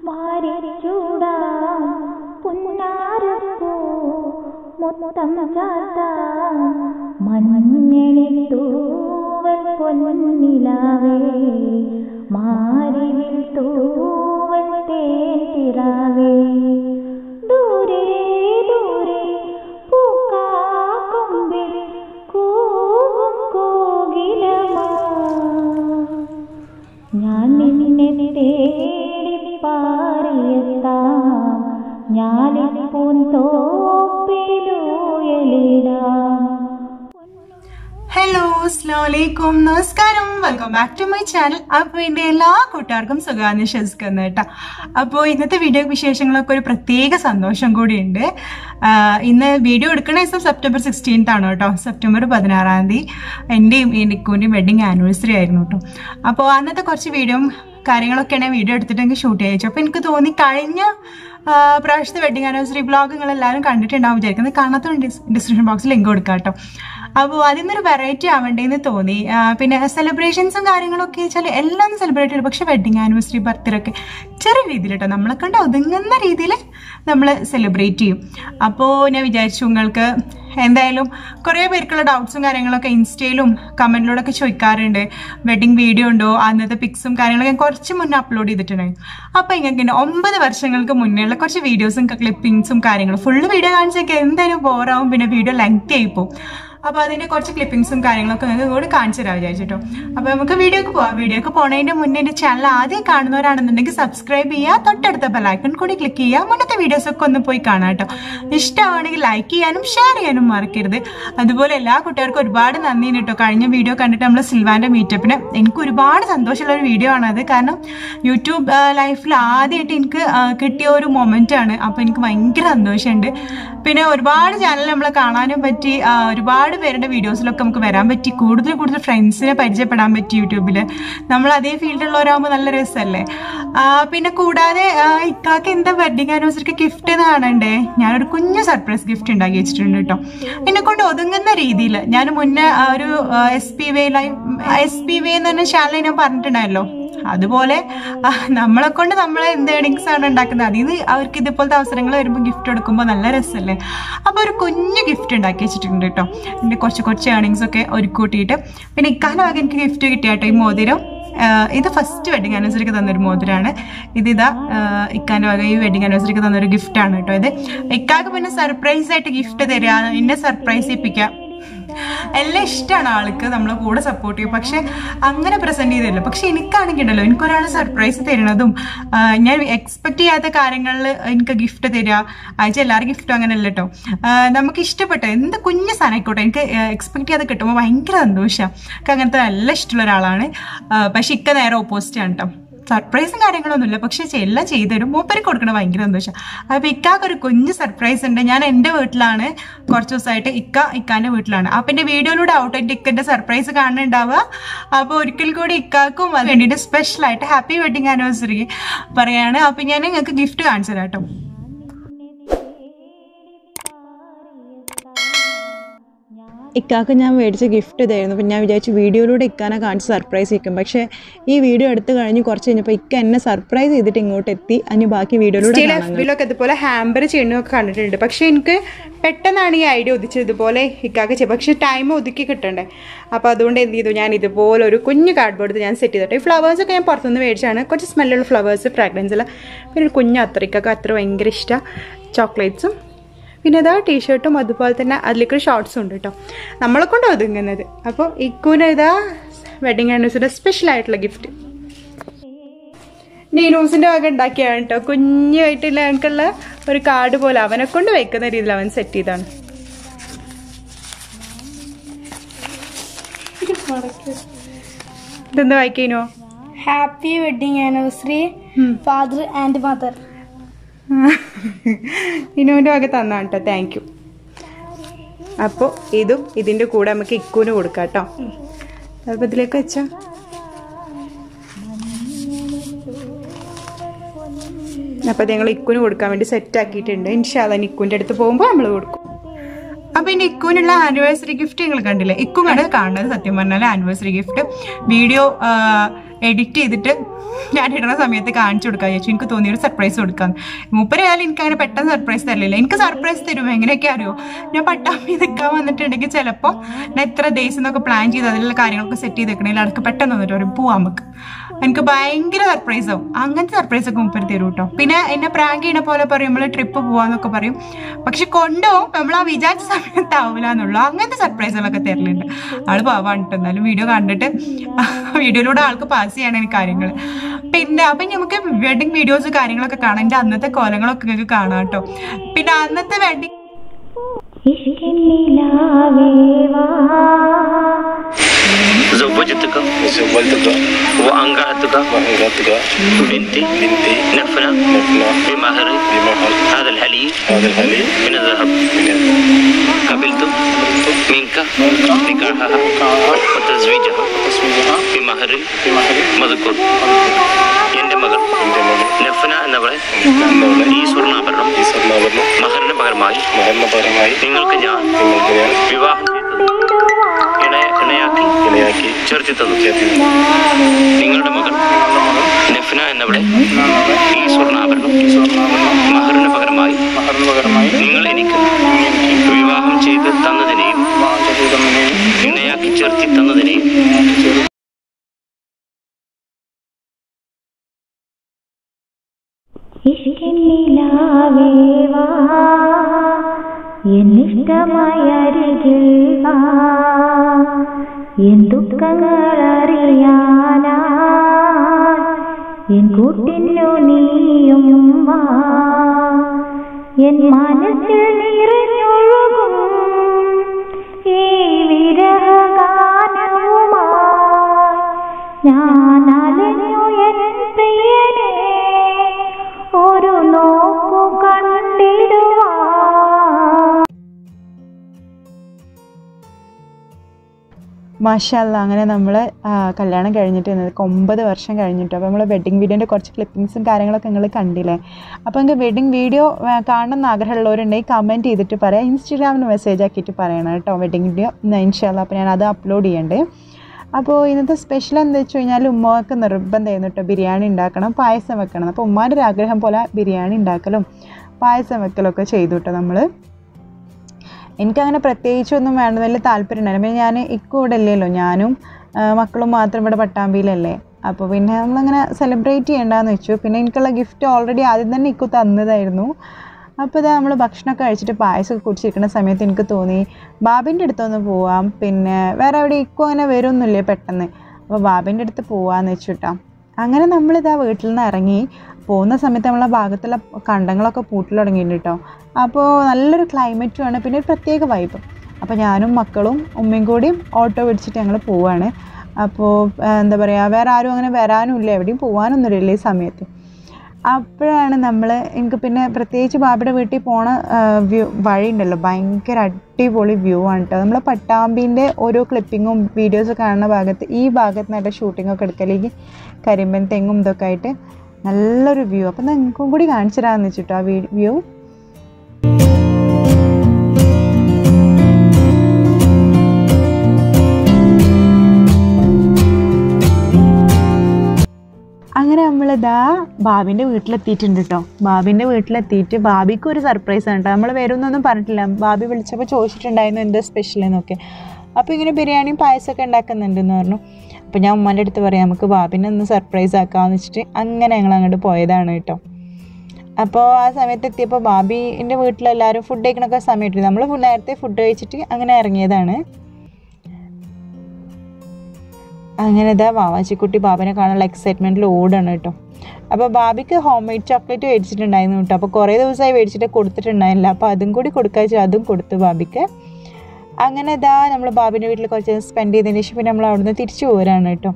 വാരിച്ചൂടാം പുന്നാരപ്പൂ മൊത്തം ചാത്താം മഞ്ഞണി തൂവൽ പൊന്നിലാവേ മാരിവിൽ തൂവൽ തേൻ ദൂരെ ദൂരെ പൂക്കാക്കൊമ്പിൽ കൂവും കോകിലമാ ഞാൻ നിന്നെ തേടി പാറിയെത്താം ഞാനിപ്പോൾ തോപ്പിലൂയലിടാം ഹലോ അസ്ലാമലൈക്കും നമസ്കാരം welcome back to my channel അപ്പോൾ എൻ്റെ എല്ലാ കൂട്ടുകാർക്കും സുഖാന്ന് വിശ്വസിക്കുന്നു കേട്ടോ അപ്പോൾ ഇന്നത്തെ വീഡിയോ വിശേഷങ്ങളൊക്കെ ഒരു പ്രത്യേക സന്തോഷം കൂടിയുണ്ട് ആഹ് ഇന്ന് വീഡിയോ എടുക്കുന്ന ദിവസം സെപ്റ്റംബർ സിക്സ്റ്റീൻത്ത് ആണ് കേട്ടോ സെപ്റ്റംബർ പതിനാറാം തീയതി എൻ്റെയും ഈ നിക്കുവിൻ്റെയും വെഡിങ് ആനിവേഴ്സറി ആയിരുന്നു കേട്ടോ അപ്പോൾ അന്നത്തെ കുറച്ച് വീഡിയോ കാര്യങ്ങളൊക്കെയാണ് വീഡിയോ എടുത്തിട്ട് എനിക്ക് ഷൂട്ട് ചെയ്യിച്ചു അപ്പോൾ എനിക്ക് തോന്നി കഴിഞ്ഞ ആ, പ്രാവശ്യത്തെ വെഡിങ് ആനിവേഴ്സറി ബ്ലോഗ് നിങ്ങൾ എല്ലാവരും കണ്ടിട്ടുണ്ടാവും വിചാരിക്കുന്നത് കാണാത്തതുകൊണ്ട് ഡിസ്ക്രിപ്ഷൻ ബോക്സിൽ ലിങ്ക് കൊടുക്കാം കേട്ടോ അപ്പോൾ അതിൽ നിന്നൊരു വെറൈറ്റി ആവണ്ടേന്ന് തോന്നി ആ, പിന്നെ സെലിബ്രേഷൻസും കാര്യങ്ങളൊക്കെ വെച്ചാൽ എല്ലാം സെലിബ്രേറ്റ് ചെയ്യും പക്ഷെ വെഡിങ് ആനിവേഴ്സറി ബർത്ത്ഡേ ഒക്കെ ചെറിയ രീതിയിൽ കേട്ടോ നമ്മളെ കണ്ട് ഒതുങ്ങുന്ന രീതിയിൽ നമ്മൾ സെലിബ്രേറ്റ് ചെയ്യും അപ്പോൾ ഞാൻ വിചാരിച്ചു നിങ്ങൾക്ക് എന്തായാലും കുറേ പേർക്കുള്ള ഡൗട്ട്സും കാര്യങ്ങളൊക്കെ ഇൻസ്റ്റയിലും കമൻറ്റിലൂടെ ഒക്കെ ചോദിക്കാറുണ്ട് വെഡിങ് വീഡിയോ ഉണ്ടോ അന്നത്തെ പിക്സും കാര്യങ്ങളൊക്കെ ഞാൻ കുറച്ച് മുന്നേ അപ്ലോഡ് ചെയ്തിട്ടുണ്ടായിരുന്നു അപ്പോൾ ഇങ്ങനെ ഒമ്പത് വർഷങ്ങൾക്ക് മുന്നേയുള്ള കുറച്ച് വീഡിയോസും ക്ലിപ്പിങ്സും കാര്യങ്ങളും ഫുള്ള് വീഡിയോ കാണിച്ചൊക്കെ എന്തായാലും ബോറാവും പിന്നെ വീഡിയോ ലെങ്തി ആയി പോകും അപ്പോൾ അതിൻ്റെ കുറച്ച് ക്ലിപ്പിങ്സും കാര്യങ്ങളൊക്കെ നിങ്ങൾക്ക് കൂടെ കാണിച്ചു തരാം വിചാരിച്ചിട്ടോ അപ്പോൾ നമുക്ക് വീഡിയോക്ക് പോവാം വീഡിയോക്ക് പോണതിൻ്റെ മുന്നേ എൻ്റെ ചാനൽ ആദ്യം കാണുന്നവരാണെന്നുണ്ടെങ്കിൽ സബ്സ്ക്രൈബ് ചെയ്യുക തൊട്ടടുത്ത ബെലൈക്കൺ കൂടി ക്ലിക്ക് ചെയ്യുക മുന്നത്തെ വീഡിയോസൊക്കെ ഒന്ന് പോയി കാണാം കേട്ടോ ഇഷ്ടമാണെങ്കിൽ ലൈക്ക് ചെയ്യാനും ഷെയർ ചെയ്യാനും മറക്കരുത് അതുപോലെ എല്ലാ കുട്ടികൾക്കും ഒരുപാട് നന്ദി കേട്ടോ കഴിഞ്ഞ വീഡിയോ കണ്ടിട്ട് നമ്മൾ സിൽവാൻ്റെ മീറ്റപ്പിന് എനിക്ക് ഒരുപാട് സന്തോഷമുള്ള ഒരു വീഡിയോ ആണത് കാരണം യൂട്യൂബ് ലൈഫിൽ ആദ്യമായിട്ട് എനിക്ക് ആ, കിട്ടിയ ഒരു മൊമെൻ്റ് ആണ് അപ്പോൾ എനിക്ക് ഭയങ്കര സന്തോഷമുണ്ട് പിന്നെ ഒരുപാട് ചാനൽ നമ്മളെ കാണാനും പറ്റി ആ, ഒരുപാട് പേരുടെ വീഡിയോസിലൊക്കെ നമുക്ക് വരാൻ പറ്റി കൂടുതൽ കൂടുതൽ ഫ്രണ്ട്സിനെ പരിചയപ്പെടാൻ പറ്റി യൂട്യൂബിൽ നമ്മൾ അതേ ഫീൽഡിലുള്ളവരാകുമ്പോൾ നല്ല രസമല്ലേ ആ, പിന്നെ കൂടാതെ ആ, ഇക്കാക്ക് എന്താ വെഡിങ് ആനിവേഴ്സറിക്ക് ഗിഫ്റ്റ് എന്ന് കാണണ്ടേ ഞാനൊരു കുഞ്ഞു സർപ്രൈസ് ഗിഫ്റ്റ് ഉണ്ടാക്കി വെച്ചിട്ടുണ്ട് കേട്ടോ എന്നെ കൊണ്ട് ഒതുങ്ങുന്ന രീതിയിൽ ഞാൻ മുന്നേ ആ ഒരു S P way live S P way എന്ന് പറഞ്ഞ ചാനൽ ഞാൻ പറഞ്ഞിട്ടുണ്ടായല്ലോ അതുപോലെ ആ, നമ്മളെ കൊണ്ട് നമ്മൾ എന്ത് ഏണിങ്സ് ആണ് ഉണ്ടാക്കുന്നത് അതിൽ നിന്ന് അവർക്ക് ഇതുപോലത്തെ അവസരങ്ങൾ വരുമ്പോൾ ഗിഫ്റ്റ് കൊടുക്കുമ്പോൾ നല്ല രസമല്ലേ അപ്പോൾ ഒരു കുഞ്ഞു ഗിഫ്റ്റ് ഉണ്ടാക്കി വെച്ചിട്ടുണ്ട് കേട്ടോ എൻ്റെ കുറച്ച് കുറച്ച് ഏണിങ്സ് ഒക്കെ ഒരുക്കി കൂട്ടിയിട്ട് പിന്നെ ഇക്കാലം ആകെ എനിക്ക് ഗിഫ്റ്റ് കിട്ടിയ കേട്ടോ ഈ മോതിരം ആ, ഇത് ഫസ്റ്റ് വെഡിങ് ആനിവേഴ്സറിക്ക് തന്നൊരു മോതിരമാണ് ഇതിതാ ഇക്കാൻ്റെ വക ഈ വെഡിങ് ആനിവേഴ്സറിക്ക് തന്നൊരു ഗിഫ്റ്റാണ് കേട്ടോ ഇത് ഇക്കാക്ക് പിന്നെ സർപ്രൈസ് ആയിട്ട് ഗിഫ്റ്റ് തരിക എന്നെ സർപ്രൈസ് ചെയ്യിപ്പിക്കുക എല്ലാം ഇഷ്ടമാണ് ആൾക്ക് നമ്മളെ കൂടെ സപ്പോർട്ട് ചെയ്യും പക്ഷെ അങ്ങനെ പ്രസന്റ് ചെയ്തില്ല പക്ഷെ എനിക്കാണെങ്കിൽ ഉണ്ടല്ലോ എനിക്കൊരാൾ സർപ്രൈസ് തരുന്നതും ആ, ഞാൻ എക്സ്പെക്ട് ചെയ്യാത്ത കാര്യങ്ങളിൽ എനിക്ക് ഗിഫ്റ്റ് തരിക അയച്ച എല്ലാവരും ഗിഫ്റ്റും അങ്ങനെ അല്ല കേട്ടോ ആ, നമുക്ക് ഇഷ്ടപ്പെട്ട എന്ത് കുഞ്ഞു സാധനം ആയിക്കോട്ടെ എനിക്ക് എക്സ്പെക്ട് ചെയ്യാതെ കിട്ടുമ്പോൾ ഭയങ്കര സന്തോഷമാണ് എനിക്ക് അങ്ങനത്തെ നല്ല ഇഷ്ടമുള്ള ഒരാളാണ് ആ, പക്ഷെ ഇക്ക നേരെ ഓപ്പോസിറ്റ് ആണ് കേട്ടോ സർപ്രൈസും കാര്യങ്ങളൊന്നുമില്ല പക്ഷെ ചെ- എല്ലാം ചെയ്തുതരും മൂപ്പര് കൊടുക്കണം ഭയങ്കര സന്തോഷം അപ്പോൾ ഇക്കാക്ക് ഒരു കുഞ്ഞ് സർപ്രൈസ് ഉണ്ട് ഞാൻ എൻ്റെ വീട്ടിലാണ് കുറച്ച് ദിവസമായിട്ട് ഇക്ക ഇക്കാൻ്റെ വീട്ടിലാണ് അപ്പം എൻ്റെ വീഡിയോയിലൂടെ ഔട്ടൻറ്റിക്കിൻ്റെ സർപ്രൈസ് കാണുന്നുണ്ടാവുക അപ്പോൾ ഒരിക്കൽ കൂടി ഇക്കാക്കും അത് വേണ്ടിയിട്ട് സ്പെഷ്യലായിട്ട് ഹാപ്പി വെഡിങ് ആനിവേഴ്സറി പറയാണ് അപ്പം ഞാൻ നിങ്ങൾക്ക് ഗിഫ്റ്റ് കാണിച്ചു തരാം കേട്ടോ ഇക്കാക്ക് ഞാൻ മേടിച്ച ഗിഫ്റ്റ് ഇതായിരുന്നു അപ്പം ഞാൻ വിചാരിച്ചു വീഡിയോയിലൂടെ ഇക്കാനെ കാണിച്ച് സർപ്രൈസ് ചെയ്യും പക്ഷേ ഈ വീഡിയോ എടുത്തു കഴിഞ്ഞ് കുറച്ച് കഴിഞ്ഞപ്പോൾ ഇക്ക എന്നെ സർപ്രൈസ് ചെയ്തിട്ട് ഇങ്ങോട്ട് എത്തി അതിന് ബാക്കി വീഡിയോയിലൂടെ സ്റ്റീൽ എഫ് ബിയിലൊക്കെ ഇതുപോലെ ഹാമ്പർ ചെയ്യുന്നതൊക്കെ കണ്ടിട്ടുണ്ട് പക്ഷെ എനിക്ക് പെട്ടെന്നാണ് ഈ ഐഡിയ ഉദിച്ചത് ഇതുപോലെ ഇക്കാക്ക് ചെയ്യും പക്ഷെ ടൈം ഒതുക്കി കിട്ടണ്ടേ അപ്പോൾ അതുകൊണ്ട് എന്ത് ചെയ്തു ഞാൻ ഇതുപോലെ ഒരു കുഞ്ഞു കാർഡ്ബോർഡ് ഞാൻ സെറ്റ് ചെയ്തിട്ട് ഈ ഫ്ലവേഴ്സ് ഒക്കെ ഞാൻ പുറത്തുനിന്ന് മേടിച്ചാണ് കുറച്ച് സ്മെല്ലുള്ള ഫ്ലവേഴ്സ് ഫ്രാഗ്രൻസ് ഉള്ള പിന്നെ ഒരു കുഞ്ഞു അത്രയ്ക്കൊക്കെ അത്ര ഭയങ്കര ഇഷ്ടമാണ് ചോക്ലേറ്റ്സും പിന്നെ ഇതാ ടീഷർട്ടും അതുപോലെ തന്നെ അതിലേക്ക് ഷോർട്സും ഉണ്ട് കേട്ടോ നമ്മളെ കൊണ്ട് ഒതുങ്ങുന്നത് അപ്പോൾ ഇക്കൂന് ഇതാ വെഡിങ് ആനിവേഴ്സറി സ്പെഷ്യൽ ആയിട്ടുള്ള ഗിഫ്റ്റ് നീനൂസിന്റെ വക ഉണ്ടാക്കിയാണ് കേട്ടോ കുഞ്ഞായിട്ടുള്ള എനിക്കുള്ള ഒരു കാർഡ് പോലെ അവനെ കൊണ്ട് വെക്കുന്ന രീതിയിൽ അവൻ സെറ്റ് ചെയ്താണ് ഇതെന്താ വായിക്കനോ happy wedding anniversary father and mother ഇനുവിന്റെ വക തന്നാണ് കേട്ടോ താങ്ക് യു അപ്പോൾ ഇതും ഇതിന്റെ കൂടെ നമുക്ക് ഇക്കൂന് കൊടുക്കാം കേട്ടോ ചിലപ്പോൾ ഇതിലേക്ക് വെച്ചാ അപ്പോൾ ഞങ്ങൾ ഇക്കുന് കൊടുക്കാൻ വേണ്ടി സെറ്റ് ആക്കിയിട്ടുണ്ട് ഇൻഷാല്ല ഇക്കുവിൻ്റെ അടുത്ത് പോകുമ്പോൾ നമ്മൾ കൊടുക്കും അപ്പൊ ഇനി ഇക്കുവിനുള്ള ആനിവേഴ്സറി ഗിഫ്റ്റ് നിങ്ങൾ കണ്ടില്ലേ ഇക്കും കണ്ട് കാണുന്നത് സത്യം പറഞ്ഞാൽ ആനിവേഴ്സറി ഗിഫ്റ്റ് വീഡിയോ എഡിറ്റ് ചെയ്തിട്ട് ഞാൻ ഇടുന്ന സമയത്ത് കാണിച്ചു കൊടുക്കാൻ ചോദിച്ചു എനിക്ക് തോന്നിയ ഒരു സർപ്രൈസ് കൊടുക്കാൻ മൂപ്പരായാലും എനിക്ക് അങ്ങനെ പെട്ടെന്ന് സർപ്രൈസ് തരില്ല എനിക്ക് സർപ്രൈസ് തരും എങ്ങനെയൊക്കെ അറിയോ ഞാൻ പട്ടാമ്പി നിൽക്കാൻ വന്നിട്ടുണ്ടെങ്കിൽ ചിലപ്പോൾ ഞാൻ എത്ര ഡേയ്സ് എന്നൊക്കെ പ്ലാൻ ചെയ്ത് അതിലുള്ള കാര്യങ്ങളൊക്കെ സെറ്റ് ചെയ്ത് വെക്കണമെങ്കിൽ അടക്ക് പെട്ടെന്ന് വന്നിട്ട് പറയും പോവാൻ നമുക്ക് എനിക്ക് ഭയങ്കര സർപ്രൈസ് ആവും അങ്ങനത്തെ സർപ്രൈസ് ഒക്കെ മുപ്പര് തരും കേട്ടോ പിന്നെ എന്നെ പ്രാങ്ക് ചെയ്യണ പോലെ പറയും നമ്മൾ ട്രിപ്പ് പോവാന്നൊക്കെ പറയും പക്ഷെ കൊണ്ടുപോകും നമ്മൾ ആ വിചാരിച്ച സമയത്ത് ആവില്ല എന്നുള്ളൂ അങ്ങനത്തെ സർപ്രൈസുകളൊക്കെ തരലുണ്ട് ആള് പാവാണ് കേട്ടോ എന്നാലും വീഡിയോ കണ്ടിട്ട് വീഡിയോയിലൂടെ ആൾക്ക് പാസ് ചെയ്യണം എനിക്ക് കാര്യങ്ങൾ പിന്നെ അപ്പം നമുക്ക് വെഡിങ് വീഡിയോസ് കാര്യങ്ങളൊക്കെ കാണാം എൻ്റെ അന്നത്തെ കോലങ്ങളൊക്കെ നിങ്ങൾക്ക് കാണാം കേട്ടോ പിന്നെ അന്നത്തെ വെഡിങ് ഇഷ്കിന്നിലാവേ വാ زوجتك زوجتك وأنكحتك وأنكحتك بنتي بنتي نفنا نفنا بمهر بمهر هذا الحلي هذا الحليب من الذهب من قبلت منك نكاحها الكعبة وتزويجها وتسويقها بمهر بمهر മധുക്കൂർ എൻ്റെ മകൾ എൻ്റെ മകൾ നഫന എന്നവളെ എന്നവളെ ഈ സ്വർണ്ണാഭരണം ഈ സ്വർണ്ണാഭരണം മഹറിന് പകരമായി മരണപരമായി നിങ്ങൾക്ക് ഞാൻ നിങ്ങൾക്ക് ഞാൻ വിവാഹം ചെയ്തത് ഇണ ഇണയാക്കി ഇണയാക്കി ചേർത്തി തന്നു ചേർത്തി നിങ്ങളുടെ മകൾ നഫന എന്നവളെ എന്നവളെ ഈ സ്വർണ്ണാഭരണം ഈ സ്വർണ്ണാഭരണം മഹറിന് പകരമായി മഹറിന് പകരമായി നിങ്ങൾ എനിക്ക് എനിക്ക് വിവാഹം ചെയ്ത് തന്നതിനെയും വിവാഹം ചെയ്തു തന്നതിനെയും ഇണയാക്കി ചേർത്തി തന്നതിനെയും ചേർത്ത് ഇഷ്കിന്നിലാവേ വാ എന്നിഷ്ടമായ അരികിൽ വാ എൻ ദുഃഖങ്ങൾ അറിയാനാ എൻ കൂട്ടിനു നീയും വാ എൻ മനസ്സിൽ നിറഞ്ഞൊഴുകും ഈ വിരഹഗാനവുമായി ഞാൻ അലഞ്ഞു എൻ പ്രിയനെ ഒരു നോക്കു കണ്ടിടുവാൻ മാഷല്ല അങ്ങനെ നമ്മൾ കല്യാണം കഴിഞ്ഞിട്ട് ഇന്നേക്ക് ഒമ്പത് വർഷം കഴിഞ്ഞിട്ട് അപ്പോൾ നമ്മൾ വെഡിങ് വീഡിയോൻ്റെ കുറച്ച് ക്ലിപ്പിങ്സും കാര്യങ്ങളൊക്കെ നിങ്ങൾ കണ്ടില്ലേ അപ്പോൾ നിങ്ങൾക്ക് വെഡിങ് വീഡിയോ കാണണം എന്ന് ആഗ്രഹമുള്ളവരുണ്ടെങ്കിൽ കമൻറ്റ് ചെയ്തിട്ട് പറയാം ഇൻസ്റ്റാഗ്രാമിന് മെസ്സേജ് ആക്കിയിട്ട് പറയണം കേട്ടോ വെഡിങ് വീഡിയോ ഇൻഷാല്ല അപ്പോൾ ഞാൻ അത് അപ്ലോഡ് ചെയ്യണ്ടേ അപ്പോൾ ഇന്നത്തെ സ്പെഷ്യൽ എന്താ വെച്ച് കഴിഞ്ഞാൽ ഉമ്മക്ക് നിർബന്ധമായിരുന്നു കേട്ടോ ബിരിയാണി ഉണ്ടാക്കണം പായസം വെക്കണം അപ്പോൾ ഉമ്മാൻ്റെ ഒരു ആഗ്രഹം പോലെ ബിരിയാണി ഉണ്ടാക്കലും പായസം വെക്കലൊക്കെ ചെയ്തു കേട്ടോ നമ്മൾ എനിക്കങ്ങനെ പ്രത്യേകിച്ചൊന്നും വേണ്ട വലിയ താല്പര്യം ഉണ്ടായിരുന്നു പിന്നെ ഞാൻ ഇക്കും ഇവിടെ ഇല്ലല്ലോ ഞാനും ആ, മക്കളും മാത്രം ഇവിടെ പട്ടാമ്പിയിലല്ലേ അപ്പോൾ പിന്നെ നമ്മളങ്ങനെ സെലിബ്രേറ്റ് ചെയ്യണ്ടെന്ന് വെച്ചു പിന്നെ എനിക്കുള്ള ഗിഫ്റ്റ് ഓൾറെഡി ആദ്യം തന്നെ ഇക്കു തന്നതായിരുന്നു അപ്പോൾ ഇതാ നമ്മൾ ഭക്ഷണമൊക്കെ കഴിച്ചിട്ട് പായസമൊക്കെ കുടിച്ചിരിക്കുന്ന സമയത്ത് എനിക്ക് തോന്നി ബാബിൻ്റെ അടുത്തൊന്ന് പോവാം പിന്നെ വേറെ എവിടെ ഇക്കു അങ്ങനെ വരുമൊന്നുമില്ലേ പെട്ടെന്ന് അപ്പോൾ ബാബിൻ്റെ അടുത്ത് പോവാന്ന് വെച്ചുട്ടാ അങ്ങനെ നമ്മളിതാ വീട്ടിൽ നിന്ന് ഇറങ്ങി പോകുന്ന സമയത്ത് നമ്മളെ ഭാഗത്തുള്ള കണ്ടങ്ങളൊക്കെ പൂട്ടിൽ തുടങ്ങിയിട്ടുണ്ട് കേട്ടോ അപ്പോൾ നല്ലൊരു ക്ലൈമറ്റുമാണ് പിന്നെ ഒരു പ്രത്യേക വൈബ് അപ്പോൾ ഞാനും മക്കളും ഉമ്മയും കൂടിയും ഓട്ടോ പിടിച്ചിട്ട് ഞങ്ങൾ പോവാണ് അപ്പോൾ ആ, എന്താ പറയുക വേറെ ആരും അങ്ങനെ വരാനുമില്ല എവിടെയും പോകാനൊന്നുമില്ല ഈ സമയത്ത് അപ്പോഴാണ് നമ്മൾ എനിക്ക് പിന്നെ പ്രത്യേകിച്ച് ബാബിയുടെ വീട്ടിൽ പോണ വ്യൂ വഴിയുണ്ടല്ലോ ഭയങ്കര അടിപൊളി വ്യൂ ആണ് കേട്ടോ നമ്മൾ പട്ടാമ്പിൻ്റെ ഓരോ ക്ലിപ്പിങ്ങും വീഡിയോസ് കാണുന്ന ഭാഗത്ത് ഈ ഭാഗത്ത് നിന്നായിട്ട് ഷൂട്ടിങ്ങൊക്കെ എടുക്കലേക്ക് കരിമ്പൻ തെങ്ങും ഇതൊക്കെ ആയിട്ട് നല്ലൊരു വ്യൂ അപ്പം നിങ്ങൾക്കും കൂടി കാണിച്ചു തരാമെന്ന് വെച്ചിട്ടോ ആ വ്യൂ അങ്ങനെ നമ്മളിതാ ബാബിൻ്റെ വീട്ടിലെത്തിയിട്ടുണ്ട് കേട്ടോ ബാബിൻ്റെ വീട്ടിലെത്തിയിട്ട് ബാബിക്ക് ഒരു സർപ്രൈസ് ആണ് കേട്ടോ നമ്മൾ വരുമെന്നൊന്നും പറഞ്ഞിട്ടില്ല ബാബി വിളിച്ചപ്പോൾ ചോദിച്ചിട്ടുണ്ടായിരുന്നു എന്താ സ്പെഷ്യൽ എന്നൊക്കെ അപ്പോൾ ഇങ്ങനെ ബിരിയാണിയും പായസമൊക്കെ ഉണ്ടാക്കുന്നുണ്ടെന്ന് പറഞ്ഞു അപ്പോൾ ഞാൻ ഉമ്മാൻ്റെ അടുത്ത് പറയാം നമുക്ക് ബാബിനെ ഒന്ന് സർപ്രൈസ് ആക്കാമെന്ന് വെച്ചിട്ട് അങ്ങനെ ഞങ്ങൾ അങ്ങോട്ട് പോയതാണ് കേട്ടോ അപ്പോൾ ആ സമയത്ത് എത്തിയപ്പോൾ ബാബിൻ്റെ വീട്ടിലെല്ലാവരും ഫുഡ് കഴിക്കണൊക്കെ സമയത്ത് നമ്മൾ നേരത്തെ ഫുഡ് കഴിച്ചിട്ട് അങ്ങനെ ഇറങ്ങിയതാണ് അങ്ങനെ ഇതാ വാവാച്ചിക്കുട്ടി ബാബിനെ കാണാനുള്ള എക്സൈറ്റ്മെൻറ്റിൽ ഓടാണ് കേട്ടോ അപ്പോൾ ബാബിക്ക് ഹോം മെയ്ഡ് ചോക്ലേറ്റ് മേടിച്ചിട്ടുണ്ടായിരുന്നു കേട്ടോ അപ്പോൾ കുറേ ദിവസമായി മേടിച്ചിട്ട് കൊടുത്തിട്ടുണ്ടായില്ല അപ്പോൾ അതും കൂടി കൊടുക്കുക വെച്ചാൽ അതും കൊടുത്തു ബാബിക്ക് അങ്ങനെ ഇതാ നമ്മൾ ബാബിൻ്റെ വീട്ടിൽ കുറച്ച് സ്പെൻഡ് ചെയ്തതിന് ശേഷം പിന്നെ നമ്മൾ അവിടുന്ന് തിരിച്ചു പോരാണ് കേട്ടോ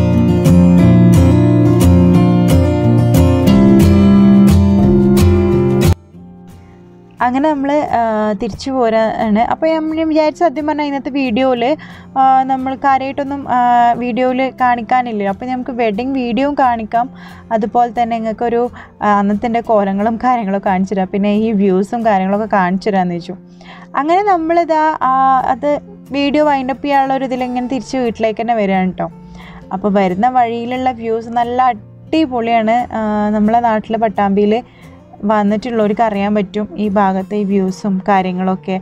അങ്ങനെ നമ്മൾ തിരിച്ചു പോരാണ് അപ്പോൾ നമ്മൾ വിചാരിച്ച സത്യം പറഞ്ഞാൽ ഇന്നത്തെ വീഡിയോയിൽ നമ്മൾ കാര്യമായിട്ടൊന്നും വീഡിയോയിൽ കാണിക്കാനില്ല അപ്പോൾ നമുക്ക് വെഡിങ് വീഡിയോയും കാണിക്കാം അതുപോലെ തന്നെ നിങ്ങൾക്കൊരു ആ, അന്നത്തെ എൻ്റെ കോലങ്ങളും കാര്യങ്ങളൊക്കെ കാണിച്ചു തരാം പിന്നെ ഈ വ്യൂസും കാര്യങ്ങളൊക്കെ കാണിച്ചു തരാമെന്ന് വെച്ചു അങ്ങനെ നമ്മളിതാ ആ, അത് വീഡിയോ വൈൻഡപ്പ് ചെയ്യാനുള്ള ഒരു ഇതിൽ ഇങ്ങനെ തിരിച്ച് വീട്ടിലേക്ക് തന്നെ വരികയാണ് കേട്ടോ അപ്പോൾ വരുന്ന വഴിയിലുള്ള വ്യൂസ് നല്ല അടിപൊളിയാണ് ആ, നമ്മളെ നാട്ടിലെ പട്ടാമ്പിയിൽ വന്നിട്ടുള്ളവർക്ക് അറിയാൻ പറ്റും ഈ ഭാഗത്തെ ഈ വ്യൂസും കാര്യങ്ങളൊക്കെ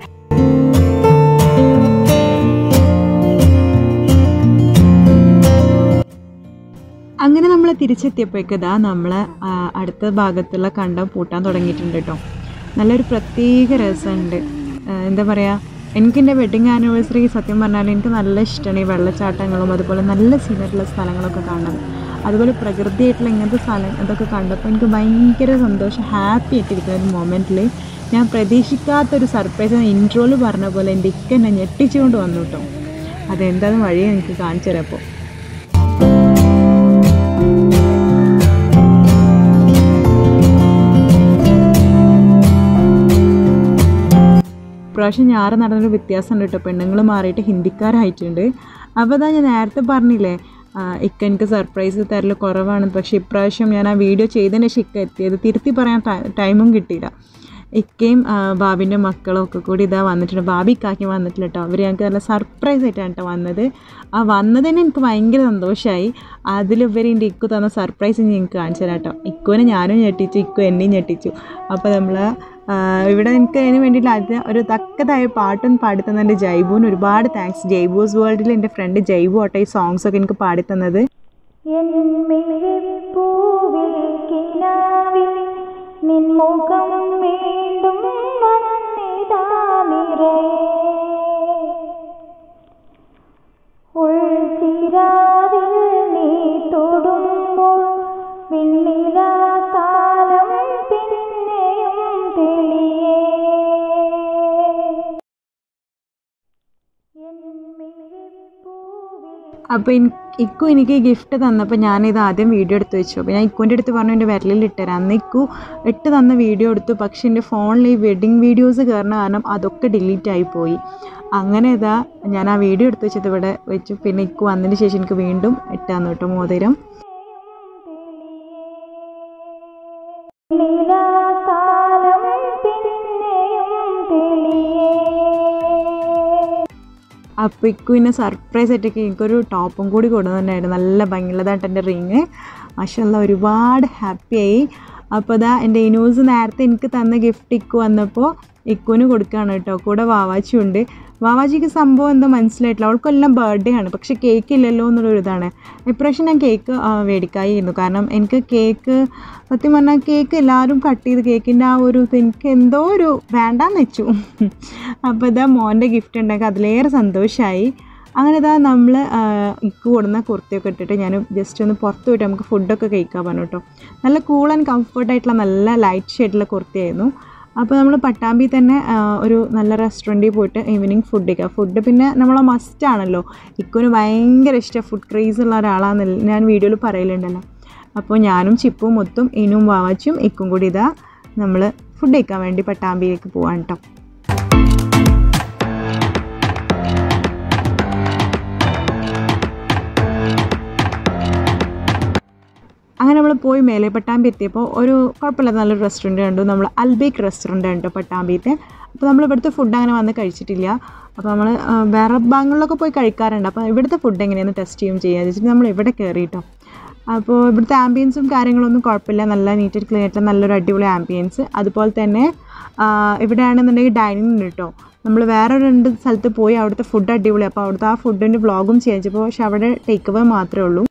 അങ്ങനെ നമ്മൾ തിരിച്ചെത്തിയപ്പോഴേക്ക് ഇതാ നമ്മൾ അടുത്ത ഭാഗത്തുള്ള കണ്ടം പൂട്ടാൻ തുടങ്ങിയിട്ടുണ്ട് കേട്ടോ നല്ലൊരു പ്രത്യേക രസമുണ്ട് ആ, എന്താ പറയുക എനിക്ക് എൻ്റെ വെഡിങ് ആനിവേഴ്സറി സത്യം പറഞ്ഞാൽ എനിക്ക് നല്ല ഇഷ്ടമാണ് ഈ വെള്ളച്ചാട്ടങ്ങളും അതുപോലെ നല്ല സീനറിയുള്ള സ്ഥലങ്ങളൊക്കെ കാണാൻ അതുപോലെ പ്രകൃതിയായിട്ടുള്ള ഇങ്ങനത്തെ സ്ഥലം അതൊക്കെ കണ്ടപ്പോൾ എനിക്ക് ഭയങ്കര സന്തോഷം ഹാപ്പി ആയിട്ടിരിക്കുന്ന ഒരു മൊമെൻറ്റിൽ ഞാൻ പ്രതീക്ഷിക്കാത്തൊരു സർപ്രൈസ് ഇൻട്രോയിൽ പറഞ്ഞ പോലെ എൻ്റെ ഇക്ക എന്നെ ഞെട്ടിച്ചുകൊണ്ട് വന്നു കേട്ടോ അതെന്താണെന്ന് വഴി എനിക്ക് കാണിച്ചു തരാം അപ്പോൾ ഇപ്രാവശ്യം ഞാറ് നടന്നൊരു വ്യത്യാസമുണ്ട് കേട്ടോ പെണ്ണുങ്ങൾ മാറിയിട്ട് ഹിന്ദിക്കാരായിട്ടുണ്ട് അപ്പോൾ അതാ ഞാൻ നേരത്തെ പറഞ്ഞില്ലേ ആ, ഇക്ക എനിക്ക് സർപ്രൈസ് തരൽ കുറവാണ് പക്ഷേ ഇപ്രാവശ്യം ഞാൻ ആ വീഡിയോ ചെയ്തതിന് ശേഷം ഇക്ക എത്തിയത് തിരുത്തി പറയാൻ ടൈ- ടൈമും കിട്ടിയില്ല ഇക്കയും ആ, ബാബിൻ്റെ മക്കളും ഒക്കെ കൂടി ഇതാ വന്നിട്ടുണ്ട് ബാബി ഇക്കാക്കി വന്നിട്ടില്ല കേട്ടോ അവർ ഞങ്ങൾക്ക് നല്ല സർപ്രൈസ് ആയിട്ടാണ് കേട്ടോ വന്നത് ആ വന്നതിന് എനിക്ക് ഭയങ്കര സന്തോഷമായി അതിലുപരി എൻ്റെ ഇക്കു തന്ന സർപ്രൈസ് ഞങ്ങൾക്ക് കാണിച്ചു തരാം കേട്ടോ ഇക്കുവിനെ ഞാനും ഞെട്ടിച്ചു ഇക്കു എന്നെയും ഞെട്ടിച്ചു അപ്പോൾ നമ്മൾ ഇവിടെ എനിക്ക് അതിന് വേണ്ടിയിട്ട് അത് ഒരു തക്കതായ പാട്ടും പാടിത്തന്ന എൻ്റെ ജൈബുവിന് ഒരുപാട് താങ്ക്സ് ജൈബൂസ് വേൾഡിൽ എൻ്റെ ഫ്രണ്ട് ജൈബു ആട്ടോ ഈ സോങ്സ് ഒക്കെ എനിക്ക് പാടിത്തന്നത് എൻ മിഴിപ്പൂവിൽ കിനാവിൽ നിൻമുഖം വീണ്ടും വന്നിതാ നിറയെ ഉൾച്ചിരാതിൽ നീ തൊടുമ്പോൾ വിണ്ണില കാലം പിന്നെയും തെളിയേ എൻ മിഴിപ്പൂവിൽ അപ്പോൾ ഇക്കു എനിക്ക് ഗിഫ്റ്റ് തന്നപ്പോൾ ഞാനിത് ആദ്യം വീഡിയോ എടുത്ത് വെച്ചു അപ്പോൾ ഞാൻ ഇക്കുവിൻ്റെ അടുത്ത് പറഞ്ഞു എൻ്റെ വിരലിൽ ഇട്ടുതരാം അന്ന് ഇക്കു ഇട്ട് തന്ന വീഡിയോ എടുത്തു പക്ഷേ എൻ്റെ ഫോണിൽ ഈ വെഡിങ് വീഡിയോസ് കയറുന്ന കാരണം അതൊക്കെ ഡിലീറ്റ് ആയി പോയി അങ്ങനെ ഇതാ ഞാൻ ആ വീഡിയോ എടുത്ത് വെച്ചത് ഇവിടെ വെച്ചു പിന്നെ ഇക്കു വന്നതിന് ശേഷം എനിക്ക് വീണ്ടും ഇട്ട് തന്നു കേട്ടോ മോതിരം നിലാകാലം പിന്നെയും തെളിയേ അപ്പോൾ ഇക്കുവിനെ സർപ്രൈസ് ആയിട്ടൊക്കെ എനിക്കൊരു ടോപ്പും കൂടി കൊണ്ടുവന്നിട്ടുണ്ടായിരുന്നു നല്ല ഭംഗിയുള്ളതായിട്ട് എൻ്റെ റിങ് മാഷല്ല ഒരുപാട് ഹാപ്പിയായി അപ്പോൾ ഇതാ എൻ്റെ ഇനൂസ് നേരത്തെ എനിക്ക് തന്ന ഗിഫ്റ്റ് ഇക്കു വന്നപ്പോൾ ഇക്കുവിന് കൊടുക്കുകയാണ് കേട്ടോ കൂടെ വാവാച്ചി ഉണ്ട് വാവാച്ചിക്ക് സംഭവം എന്തോ മനസ്സിലായിട്ടില്ല അവൾക്കെല്ലാം ബർത്ത്ഡേ ആണ് പക്ഷേ കേക്ക് ഇല്ലല്ലോ എന്നുള്ളൊരു ഇതാണ് ഇപ്രാവശ്യം ഞാൻ കേക്ക് മേടിക്കായിരുന്നു കാരണം എനിക്ക് കേക്ക് സത്യം പറഞ്ഞാൽ കേക്ക് എല്ലാവരും കട്ട് ചെയ്ത് കേക്കിൻ്റെ ആ ഒരു ഇത് എനിക്ക് എന്തോ ഒരു വേണ്ടാന്ന് വെച്ചു അപ്പോൾ ഇതാ മോൻ്റെ ഗിഫ്റ്റ് ഉണ്ടാക്കി അതിലേറെ സന്തോഷമായി അങ്ങനെ ഇതാ നമ്മൾ ഇക്ക് കൊടുന്ന കുർത്തിയൊക്കെ ഇട്ടിട്ട് ഞാൻ ജസ്റ്റ് ഒന്ന് പുറത്ത് പോയിട്ട് നമുക്ക് ഫുഡൊക്കെ കഴിക്കാൻ പറഞ്ഞു കേട്ടോ നല്ല കൂൾ ആൻഡ് കംഫർട്ടായിട്ടുള്ള നല്ല ലൈറ്റ് ഷെയ്ഡുള്ള കുർത്തിയായിരുന്നു അപ്പോൾ നമ്മൾ പട്ടാമ്പി തന്നെ ആ, ഒരു നല്ല റെസ്റ്റോറൻറ്റിൽ പോയിട്ട് ഈവനിങ് ഫുഡ് കഴിക്കുക ഫുഡ് പിന്നെ നമ്മളെ മസ്റ്റ് ആണല്ലോ ഇക്കുവിന് ഭയങ്കര ഇഷ്ടം ഫുഡ് ക്രേസ് ഉള്ള ഒരാളാണെന്ന് ഞാൻ വീഡിയോയിൽ പറയലുണ്ടല്ലോ അപ്പോൾ ഞാനും ചിപ്പും മൊത്തും ഇനും വാവാച്ചും ഇക്കും കൂടി ഇതാ നമ്മൾ ഫുഡ് കഴിക്കാൻ വേണ്ടി പട്ടാമ്പിയിലേക്ക് പോവാൻ കേട്ടോ അങ്ങനെ നമ്മൾ പോയി മേലെ പട്ടാമ്പി എത്തിയപ്പോൾ ഒരു കുഴപ്പമില്ലാത്ത നല്ലൊരു റെസ്റ്റോറൻറ്റ് കണ്ടു നമ്മൾ അൽബേക്ക് റെസ്റ്റോറൻറ്റ് കണ്ടു പട്ടാമ്പിത്തെ അപ്പോൾ നമ്മൾ ഇവിടുത്തെ ഫുഡ് അങ്ങനെ വന്ന് കഴിച്ചിട്ടില്ല അപ്പോൾ നമ്മൾ വേറെ ഭാഗങ്ങളിലൊക്കെ പോയി കഴിക്കാറുണ്ട് അപ്പോൾ ഇവിടുത്തെ ഫുഡ് എങ്ങനെയാണെന്ന് ടെസ്റ്റ് ചെയ്യും ചെയ്യാന്ന് വെച്ചിട്ട് നമ്മൾ ഇവിടെ കയറിയിട്ടോ അപ്പോൾ ഇവിടുത്തെ ആംബിയൻസും കാര്യങ്ങളൊന്നും കുഴപ്പമില്ല നല്ല നീറ്റ് ആൻഡ് ക്ലീൻ ആയിട്ടുള്ള നല്ലൊരു അടിപൊളി ആംബിയൻസ് അതുപോലെ തന്നെ ആ, ഇവിടെയാണെന്നുണ്ടെങ്കിൽ ഡൈനിങ് ഉണ്ട് കേട്ടോ നമ്മൾ വേറെ രണ്ട് സ്ഥലത്ത് പോയി അവിടുത്തെ ഫുഡ് അടിപൊളി അപ്പോൾ അവിടുത്തെ ആ ഫുഡിൻ്റെ വ്ളോഗും ചെയ്യാൻ വെച്ചപ്പോൾ പക്ഷെ അവിടെ ടേക്ക് അവേ മാത്രമേ ഉള്ളൂ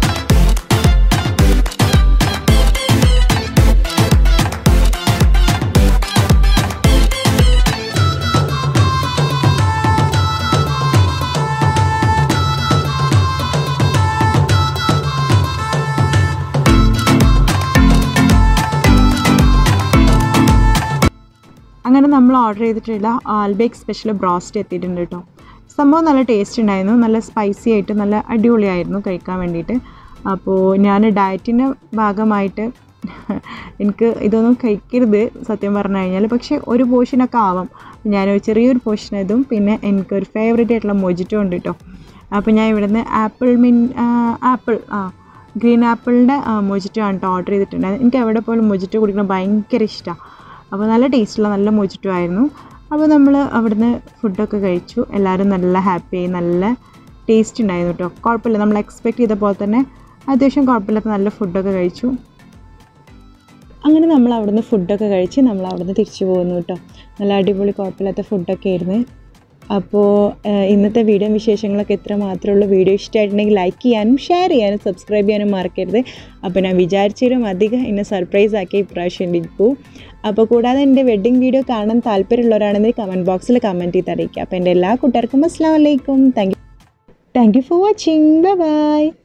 അങ്ങനെ നമ്മൾ ഓർഡർ ചെയ്തിട്ടുള്ള ആൽബേക്ക് സ്പെഷ്യൽ ബ്രോസ്റ്റ് എത്തിയിട്ടുണ്ട് കേട്ടോ സംഭവം നല്ല ടേസ്റ്റ് ഉണ്ടായിരുന്നു നല്ല സ്പൈസി ആയിട്ട് നല്ല അടിപൊളിയായിരുന്നു കഴിക്കാൻ വേണ്ടിയിട്ട് അപ്പോൾ ഞാൻ ഡയറ്റിൻ്റെ ഭാഗമായിട്ട് എനിക്ക് ഇതൊന്നും കഴിക്കരുത് സത്യം പറഞ്ഞു കഴിഞ്ഞാൽ പക്ഷേ ഒരു പോർഷനൊക്കെ ആവാം ഞാൻ ചെറിയൊരു പോർഷൻ ഇതും പിന്നെ എനിക്കൊരു ഫേവറേറ്റ് ആയിട്ടുള്ള മൊജിറ്റോ ഉണ്ട് കേട്ടോ അപ്പോൾ ഞാൻ ഇവിടുന്ന് ആപ്പിൾ മിൻ ആപ്പിൾ ആ ഗ്രീൻ ആപ്പിളിൻ്റെ മൊജിറ്റോ ആണ് കേട്ടോ ഓർഡർ ചെയ്തിട്ടുണ്ടായിരുന്നു എനിക്ക് എവിടെ പോലും മൊജിറ്റോ കുടിക്കണം ഭയങ്കര ഇഷ്ടമാണ് അപ്പോൾ നല്ല ടേസ്റ്റുള്ള നല്ല മൊജിറ്റോ ആയിരുന്നു അപ്പോൾ നമ്മൾ അവിടുന്ന് ഫുഡൊക്കെ കഴിച്ചു എല്ലാവരും നല്ല ഹാപ്പിയായി നല്ല ടേസ്റ്റ് ഉണ്ടായിരുന്നു കേട്ടോ കുഴപ്പമില്ല നമ്മൾ എക്സ്പെക്ട് ചെയ്ത പോലെ തന്നെ അത്യാവശ്യം കുഴപ്പമില്ലാത്ത നല്ല ഫുഡൊക്കെ കഴിച്ചു അങ്ങനെ നമ്മൾ അവിടുന്ന് ഫുഡൊക്കെ കഴിച്ച് നമ്മൾ അവിടുന്ന് തിരിച്ചു പോകുന്നു കേട്ടോ നല്ല അടിപൊളി കുഴപ്പമില്ലാത്ത ഫുഡൊക്കെ ആയിരുന്നു അപ്പോൾ ഏഹ്, ഇന്നത്തെ വീഡിയോ വിശേഷങ്ങളൊക്കെ ഇത്ര മാത്രമേ ഉള്ളൂ വീഡിയോ ഇഷ്ടമായിട്ടുണ്ടെങ്കിൽ ലൈക്ക് ചെയ്യാനും ഷെയർ ചെയ്യാനും സബ്സ്ക്രൈബ് ചെയ്യാനും മറക്കരുത് അപ്പോൾ ഞാൻ വിചാരിച്ചതിലും അധികം എന്നെ സർപ്രൈസ് ആക്കി ഇപ്രാവശ്യം ലിപ്പു അപ്പോൾ കൂടാതെ എൻ്റെ വെഡ്ഡിങ് വീഡിയോ കാണാൻ താല്പര്യമുള്ളവരാണെങ്കിൽ കമൻറ്റ് ബോക്സിൽ കമൻറ്റ് ചെയ്ത് അറിയിക്കുക അപ്പോൾ എൻ്റെ എല്ലാ കൂട്ടുകാർക്കും അസ്സാം വലൈക്കും thank you thank you for watching bye by